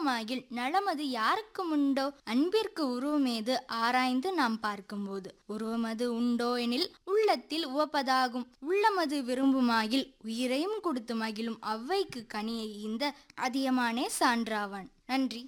உருவமாகில் நலமது யாருக்கு உண்டோ அன்பிற்கு உருவமேது ஆராய்ந்து நாம் பார்க்கும்போது உருவமது உண்டோ எனில் உள்ளத்தில் உவப்பதாகும் உள்ளமது விரும்புமாகில் உயிரையும் கொடுத்து மகிழும் அவ்வைக்கு கனியை இந்த அதியமானே சான்றாவான் நன்றி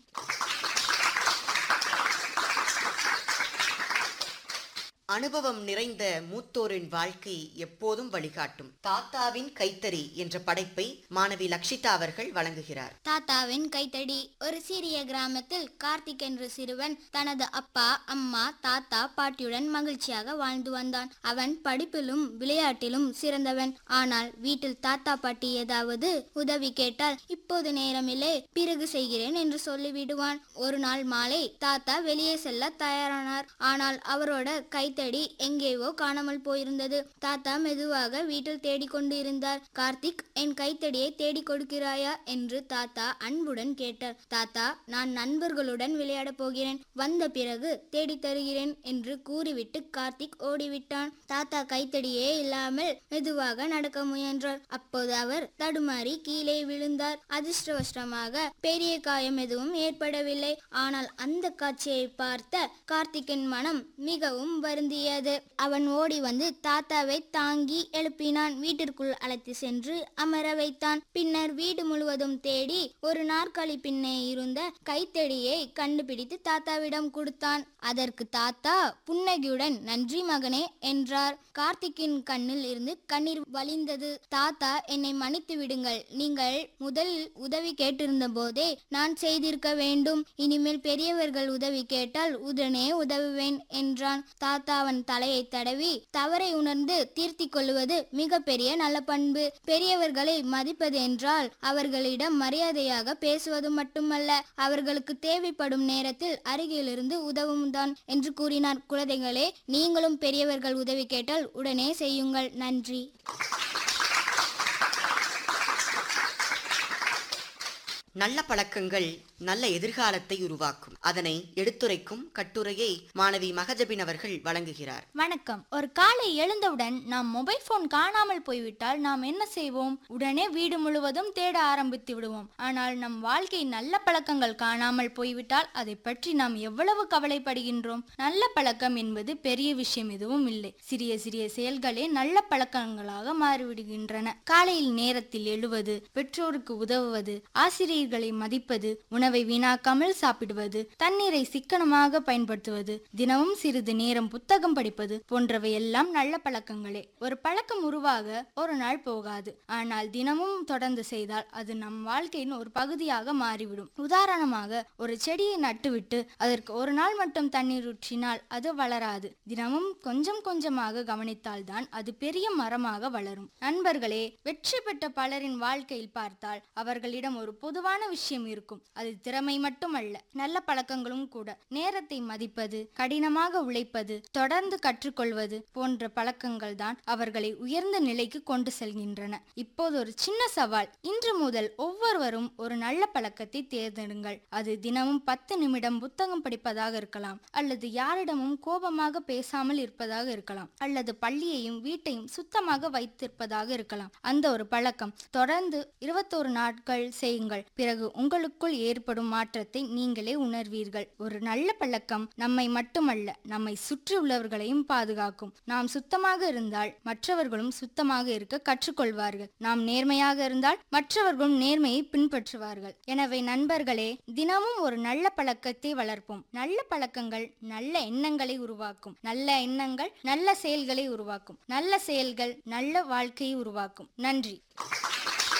அனுபவம் நிறைந்த மூத்தோரின் வாழ்க்கை எப்போதும் வழிகாட்டும் தாத்தாவின் கைத்தறி என்ற படைப்பை மாணவி லக்ஷிதா அவர்கள் வழங்குகிறார் தாத்தாவின் கைத்தடி ஒரு சிறிய கிராமத்தில் கார்த்திக் என்ற சிறுவன் தனது அப்பா அம்மா தாத்தா பாட்டியுடன் மகிழ்ச்சியாக வாழ்ந்து வந்தான் அவன் படிப்பிலும் விளையாட்டிலும் சிறந்தவன் ஆனால் வீட்டில் தாத்தா பாட்டி ஏதாவது உதவி கேட்டால் இப்போது நேரமில்லை பிறகு செய்கிறேன் என்று சொல்லிவிடுவான் ஒரு நாள் மாலை தாத்தா வெளியே செல்ல தயாரானார் ஆனால் அவரோட கைத்தடி எங்கேயோ காணாமல் போயிருந்தது தாத்தா மெதுவாக வீட்டில் தேடிக்கொண்டு இருந்தார் கார்த்திக் என் கைத்தடியை தேடி கொடுக்கிறாயா என்று தாத்தா அன்புடன் கேட்டார் தாத்தா நான் நண்பர்களுடன் விளையாடப் போகிறேன் வந்த பிறகு தேடி தருகிறேன் என்று கூறிவிட்டு கார்த்திக் ஓடிவிட்டான் தாத்தா கைத்தடியே இல்லாமல் மெதுவாக நடக்க முயன்றார் அப்போது அவர் தடுமாறி கீழே விழுந்தார் அதிர்ஷ்டவசமாக பெரிய காயம் எதுவும் ஏற்படவில்லை ஆனால் அந்த காட்சியை பார்த்த கார்த்திக்கின் மனம் மிகவும் வருந்தியது அவன் ஓடி வந்து தாத்தாவை தாங்கி எழுப்பினான் வீட்டிற்குள் அழைத்து சென்று அமர வைத்தான் பின்னர் வீடு முழுவதும் தேடி ஒரு நாற்காலி பின்னே இருந்த கைத்தடியை கண்டுபிடித்து தாத்தாவிடம் கொடுத்தான் அதற்கு தாத்தா புன்னகையுடன் நன்றி மகனே என்றார் கார்த்திக்கின் கண்ணில் இருந்து கண்ணீர் வழிந்தது தாத்தா என்னை மன்னித்து விடுங்கள் நீங்கள் முதலில் உதவி கேட்டிருந்த போதே நான் செய்திருக்க வேண்டும் இனிமேல் பெரியவர்கள் உதவி கேட்டால் உடனே உதவுவேன் என்றான் தாத்தா அவன் தலையை தடவி தவறை உணர்ந்து தீர்த்திக் கொள்வது மிகப்பெரிய நல்ல பண்பு பெரியவர்களை மதிப்பது என்றால் அவர்களிடம் மரியாதையாக பேசுவது மட்டுமல்ல அவர்களுக்கு தேவைப்படும் நேரத்தில் அருகிலிருந்து உதவும் தான் என்று கூறினார் குழந்தைகளே நீங்களும் பெரியவர்கள் உதவி கேட்டால் உடனே செய்யுங்கள் நன்றி நல்ல பழக்கங்கள் நல்ல எதிர்காலத்தை உருவாக்கும் அதனை எடுத்துரைக்கும் கட்டுரையை மாணவி மகஜபின் அவர்கள் வழங்குகிறார் வணக்கம் ஒரு காலை எழுந்தவுடன் நாம் மொபைல் போன் காணாமல் போய்விட்டால் நாம் என்ன செய்வோம் உடனே வீடு முழுவதும் தேட ஆரம்பித்து விடுவோம் ஆனால் நம் வாழ்க்கை நல்ல பழக்கங்கள் காணாமல் போய்விட்டால் அதை பற்றி நாம் எவ்வளவு கவலைப்படுகின்றோம் நல்ல பழக்கம் என்பது பெரிய விஷயம் எதுவும் இல்லை சிறிய சிறிய செயல்களே நல்ல பழக்கங்களாக மாறிவிடுகின்றன காலையில் நேரத்தில் எழுவது பெற்றோருக்கு உதவுவது ஆசிரியர்களை மதிப்பது உணவை வீணாக்காமல் சாப்பிடுவது தண்ணீரை சிக்கனமாக பயன்படுத்துவது தினமும் சிறிது நேரம் புத்தகம் படிப்பது போன்றவை எல்லாம் நல்ல பழக்கங்களே ஒரு பழக்கம் உருவாக ஒரு நாள் போகாது ஆனால் தினமும் தொடர்ந்து செய்தால் அது நம் வாழ்க்கையின் ஒரு பகுதியாக மாறிவிடும் உதாரணமாக ஒரு செடியை நட்டுவிட்டு அதற்கு ஒரு நாள் மட்டும் தண்ணீர் ஊற்றினால் அது வளராது தினமும் கொஞ்சம் கொஞ்சமாக கவனித்தால்தான் அது பெரிய மரமாக வளரும் நண்பர்களே வெற்றி பெற்ற பலரின் வாழ்க்கையில் பார்த்தால் அவர்களிடம் ஒரு பொதுவான விஷயம் இருக்கும் அது திறமை மட்டுமல்ல நல்ல பழக்கங்களும் கூட நேரத்தை மதிப்பது கடினமாக உழைப்பது தொடர்ந்து கற்றுக்கொள்வது போன்ற பழக்கங்கள் தான் அவர்களை உயர்ந்த நிலைக்கு கொண்டு செல்கின்றன இப்போது ஒரு சின்ன சவால் இன்று முதல் ஒவ்வொருவரும் ஒரு நல்ல பழக்கத்தை தேர்ந்தெடுங்கள் அது தினமும் பத்து நிமிடம் புத்தகம் படிப்பதாக இருக்கலாம் அல்லது யாரிடமும் கோபமாக பேசாமல் இருப்பதாக இருக்கலாம் அல்லது பள்ளியையும் வீட்டையும் சுத்தமாக வைத்திருப்பதாக இருக்கலாம் அந்த ஒரு பழக்கம் தொடர்ந்து இருபத்தோரு நாட்கள் செய்யுங்கள் பிறகு உங்களுக்குள் ஏற்படும் மாற்றத்தை நீங்களே உணர்வீர்கள் ஒரு நல்ல பழக்கம் நம்மை மட்டுமல்ல நம்மை சுற்றி உள்ளவர்களையும் பாதுகாக்கும் நாம் சுத்தமாக இருந்தால் மற்றவர்களும் சுத்தமாக இருக்க கற்றுக்கொள்வார்கள் நாம் நேர்மையாக இருந்தால் மற்றவர்களும் நேர்மையை பின்பற்றுவார்கள் எனவே நண்பர்களே தினமும் ஒரு நல்ல பழக்கத்தை வளர்ப்போம் நல்ல பழக்கங்கள் நல்ல எண்ணங்களை உருவாக்கும் நல்ல எண்ணங்கள் நல்ல செயல்களை உருவாக்கும் நல்ல செயல்கள் நல்ல வாழ்க்கையை உருவாக்கும் நன்றி